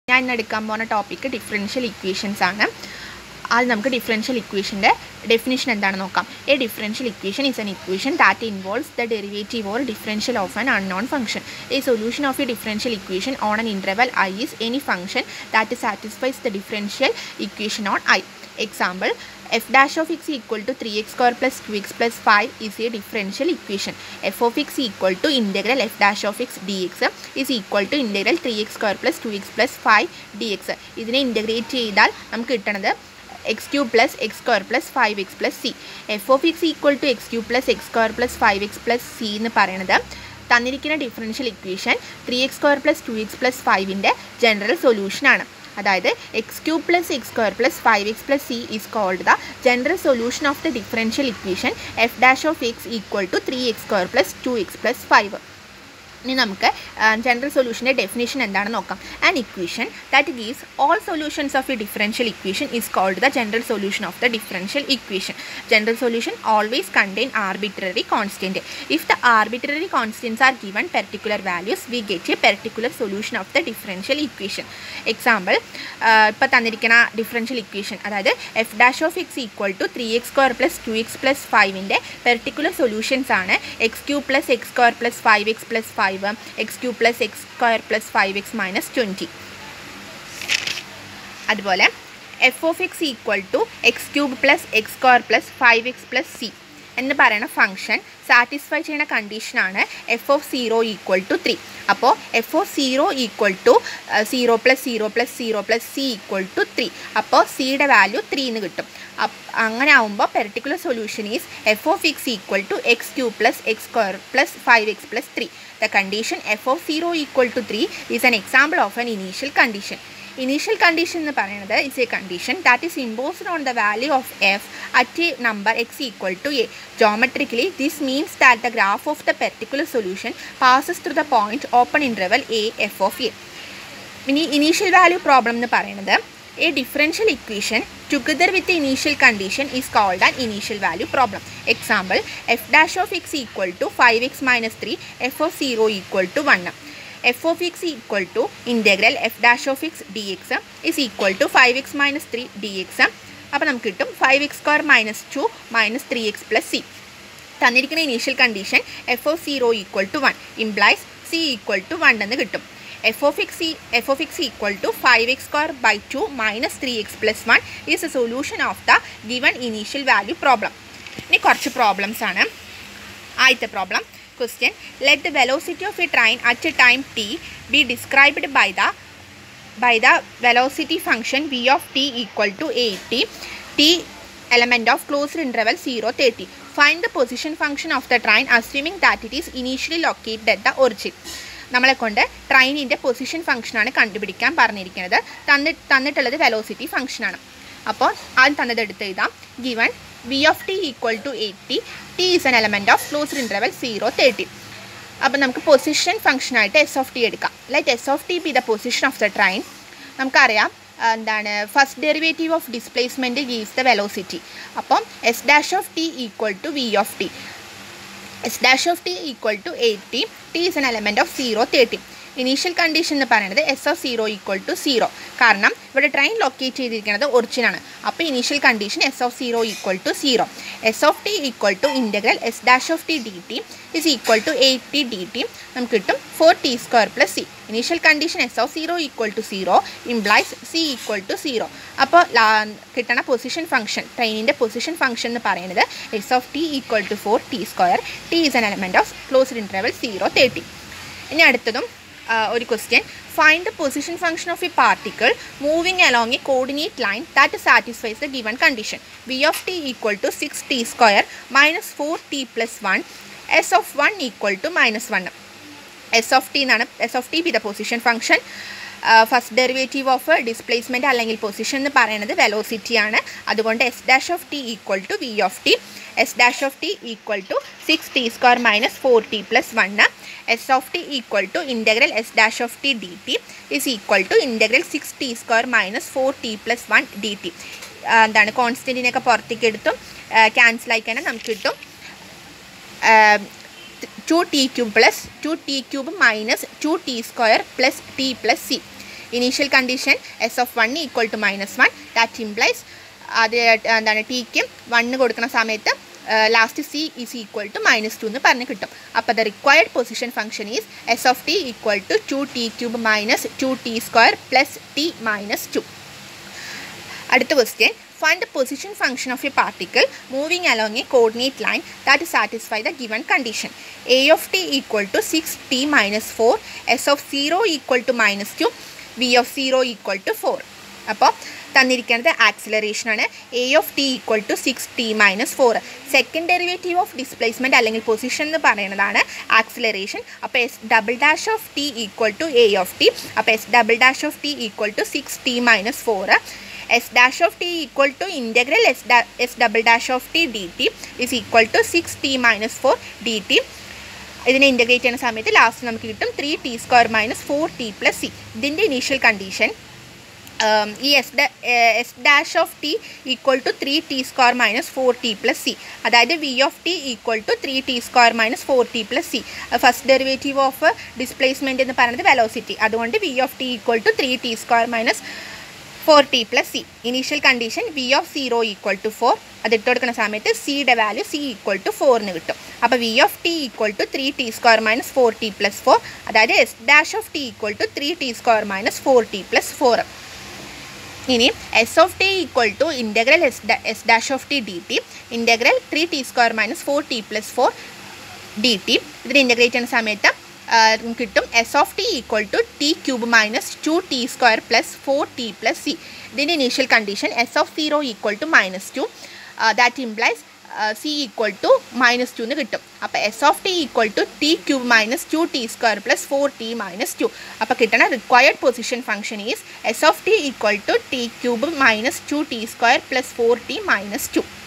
ഞാൻ ഇന്ന് എടുക്കാൻ പോകുന്ന ടോപ്പിക്ക് ഡിഫറൻഷ്യൽ ഇക്വേഷൻസ് ആണ് ആദ്യം നമുക്ക് ഡിഫറൻഷ്യൽ ഇക്വേഷൻ്റെ ഡെഫിനിഷൻ എന്താണെന്ന് നോക്കാം a differential equation is an equation that involves the derivative or differential of an unknown function a solution of a differential equation on an interval i is any function that satisfies the differential equation on i example f dash of x equal to 3x square plus 2x plus 5 is a differential equation f of x equal to integral f dash of x dx is equal to integral 3x square plus 2x plus 5 dx ഇതിനെ ഇൻ്റഗ്രേറ്റ് ചെയ്താൽ നമുക്ക് കിട്ടണത് x cube plus x square plus five x plus c f of x equal to x cube plus x square plus five x plus c എന്ന് പറയുന്നത് തന്നിരിക്കുന്ന differential equation three x square plus two x plus ഫൈവിൻ്റെ general സൊല്യൂഷനാണ് അതായത് x cube plus x square plus five x plus c is called the general solution of the differential equation f dash of x equal to three x square plus two x plus five ഇനി നമുക്ക് general സൊല്യൂഷൻ്റെ definition എന്താണെന്ന് നോക്കാം an equation that gives all solutions of a differential equation is called the general solution of the differential equation general solution always contain arbitrary constant if the arbitrary constants are given particular values we get a particular solution of the differential equation example ഇപ്പോൾ തന്നിരിക്കുന്ന differential equation അതായത് f dash of x equal to three x square plus two x plus ഫൈവിൻ്റെ particular solutions ആണ് x cube plus x square plus five x plus five x cube plus x square plus five x minus twenty അതുപോലെ f of x equal to x cube plus x square plus five x plus c എന്ന് പറയുന്ന function satisfy ചെയ്യുന്ന കണ്ടീഷനാണ് f of zero equal to three അപ്പോൾ f of zero equal to zero plus zero plus zero plus c equal to three അപ്പോൾ സിയുടെ value three എന്ന് കിട്ടും അങ്ങനെ ആവുമ്പോൾ particular solution is f of x equal to x cube plus x square plus five x plus three the condition f of zero equal to three is an example of an initial condition initial condition എന്ന് പറയുന്നത് is a condition that is imposed on the value of f at a number x equal to A geometrically this means that the graph of the particular solution passes through the point open interval a f of a ഇനി initial value problem എന്ന് പറയുന്നത് a differential equation together with initial condition is called an initial value problem example f dash of x equal to five x minus three f of zero equal to one f of x equal to integral f dash of x d x is equal to five x minus three d x അപ്പോൾ നമുക്ക് കിട്ടും five x square minus two minus three x plus c തന്നിരിക്കുന്ന initial condition f of zero equal to one implies c equal to one എന്ന് കിട്ടും f of x f of x equal to five x square by two minus three x plus one is a solution of the given initial value problem ഇനി കുറച്ച് problems ആണ് ആദ്യത്തെ problem question let the velocity of a train at a time t be described by the by the velocity function v of t equal to 80 t element of closed interval 0 30 find the position function of the train assuming that it is initially located at the origin നമ്മളെ കൊണ്ട് ട്രെയിനിൻ്റെ position ഫംഗ്ഷനാണ് കണ്ടുപിടിക്കാൻ പറഞ്ഞിരിക്കുന്നത് തന്നി തന്നിട്ടുള്ളത് velocity ഫംഗ്ഷനാണ് അപ്പോൾ ആദ്യം തന്നത് എടുത്ത് എഴുതാം given v of t equal to eighty t is an element of closed interval zero thirty അപ്പോൾ നമുക്ക് പൊസിഷൻ ഫംഗ്ഷനായിട്ട് എസ് ഓഫ് ടി എടുക്കാം let s of t be the position of the train നമുക്കറിയാം എന്താണ് first derivative of displacement gives the velocity അപ്പം s dash of t equal to v of t s dash of t equal to eighty t is an element of zero thirty initial condition എന്ന് പറയുന്നത് s of zero equal to zero കാരണം ഇവിടെ train locate ചെയ്തിരിക്കുന്നത് ഒറിജിനാണ് അപ്പോൾ initial condition s of zero equal to zero s of t equal to integral s dash of t d t is equal to eight t d t നമുക്ക് കിട്ടും four t square plus c initial condition s of zero equal to zero implies c equal to zero അപ്പോൾ കിട്ടണ position function ട്രെയിനിൻ്റെ position function എന്ന് പറയുന്നത് s of t equal to four t square t is an element of closed interval zero thirty ഇനി അടുത്തതും ഒരു question find the position function of a particle moving along a coordinate line that satisfies the given condition v of t equal to six t square minus four t plus one s of one equal to minus one s of t എന്നാണ് s of t be the position function first derivative of displacement അല്ലെങ്കിൽ position എന്ന് പറയുന്നത് velocity ആണ് അതുകൊണ്ട് s dash of t equal to v of t s dash of t equal to six t square minus four t plus one s of t equal to integral s dash of t d t is equal to integral six t square minus four t plus one d t എന്താണ് കോൺസ്റ്റൻറ്റിനെയൊക്കെ പുറത്തേക്ക് എടുത്തും cancel ആയി കഴിഞ്ഞാൽ നമുക്ക് കിട്ടും two t cube plus two t cube minus two t square plus t plus c initial condition s of one equal to minus one that implies അത് എന്താണ് ടിക്കും വണ്ണ് കൊടുക്കുന്ന സമയത്ത് last c is equal to minus two എന്ന് പറഞ്ഞ് കിട്ടും അപ്പോൾ the required position function is s of t equal to two t cube minus two t square plus t minus two അടുത്ത question find the position function of a particle moving along a coordinate line that satisfy the given condition a of t equal to 6t minus 4 s of 0 equal to minus 2 v of 0 equal to 4 അപ്പോൾ തന്നിരിക്കുന്നത് acceleration ആണ് a of t equal to six t minus four second derivative of displacement അല്ലെങ്കിൽ position എന്ന് പറയുന്നതാണ് acceleration അപ്പോൾ s double dash of t equal to a of t അപ്പോൾ s double dash of t equal to six t minus four s dash of t equal to integral s ഡാ s double dash of t d t is equal to six t minus four d T ഇതിനെ integrate ചെയ്യുന്ന സമയത്ത് last നമുക്ക് കിട്ടും three t square minus four t plus c ഇതിൻ്റെ initial condition ഈ s ഡ s dash of t equal to three t square minus four t plus c അതായത് v of t equal to three t square minus four t plus c first derivative of displacement എന്ന് പറയുന്നത് velocity അതുകൊണ്ട് v of t equal to three t square minus four t plus c initial condition v of zero equal to four അത് ഇട്ട് കൊടുക്കുന്ന സമയത്ത് സിയുടെ value c equal to ഫോറിന് കിട്ടും അപ്പോൾ v of t equal to three t square minus four t plus four അതായത് s dash of t equal to three t square minus four t plus four ഇനി s of t equal to integral s s dash of t d t integral three t square minus four t plus four d t ഇതിന് integrate ചെയ്യുന്ന സമയത്ത് കിട്ടും s of t equal to t cube minus two t square plus four t plus c ഇതിൻ്റെ initial condition s of zero equal to minus two that implies c equal to minus two എന്ന് കിട്ടും അപ്പോൾ s of t equal to t cube minus two t square plus four t minus two അപ്പോൾ കിട്ടണ required position function is s of t equal to t cube minus two t square plus four t minus to